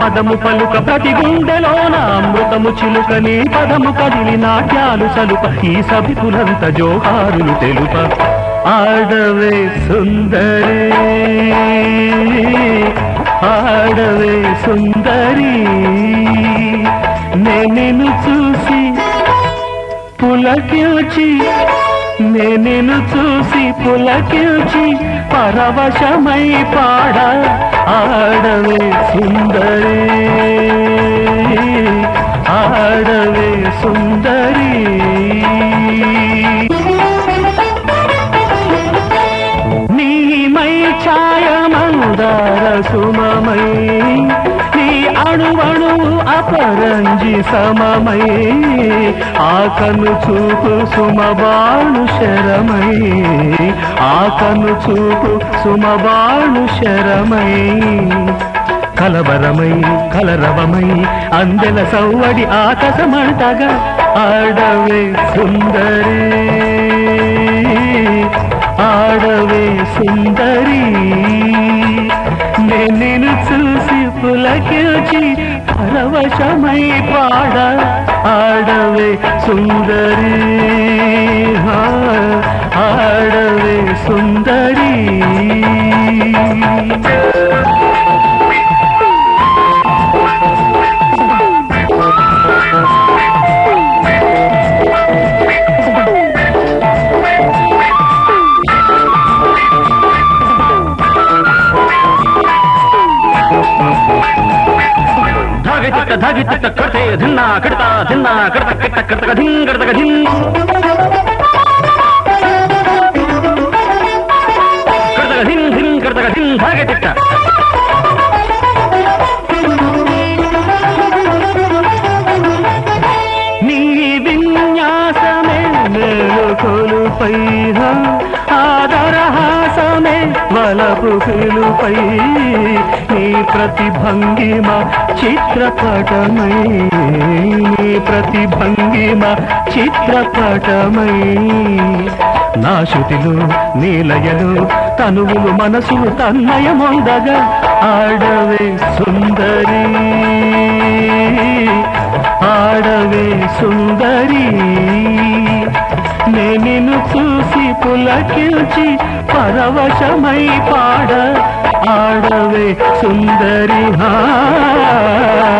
పదము పలుక ప్రతి గుండెలోన అమృతము చిలుక నీ పదము కదిలి నాట్యాలు సలుప ఈ సభికులంత జోహారులు తెలుప ఆడవే సుందరి ఆడవే సుందరి నేను చూసి పులకిల్చి నేను చూసి పులకిల్చి పరవశమై పాడ ఆడవే సుందరి ఆడవే సుందరి నీమై ఛాయమందార సుమమై నీ అణువణు అపరంజి సమమై ఆకను చూపు సుమబాణు శరమై ఆకను చూపు సుమబాణు శరమై కలవరమై కలరవమై అందెల సవ్వడి ఆకాశమంటగా ఆడవే సుందరి ఆడవే సుందరి నేను నిన్ను చూసి పులకిల్చి పరవశమై పాడ ఆడవే సుందరి హా, ఆడవే సుందరి ధాగితిట్ట ధాగితిట్ట కడితే ధిన్నా కడతా ధిన్నా కడత కిట్ట కడతక ధిన్ కడతక ధిన్ కడతక ధిన్ ధిన్ కడతక ధిన్ ధాగితిట్ట నీ విన్యాసమే మేలుకొలుపై ఆదరహాసమే వలపు పిలుపై నీ ప్రతిభంగిమ చిత్రపటమై నీ ప్రతిభంగిమ చిత్రపటమై నా శృతిలో నీలయలు తనువులు మనసులు తన్మయమొందగా ఆడవే సుందరి ఆడవే సుందరి నేను చూసి పులకిల్చి పరవశమై పాడ ఆడవే సుందరి హా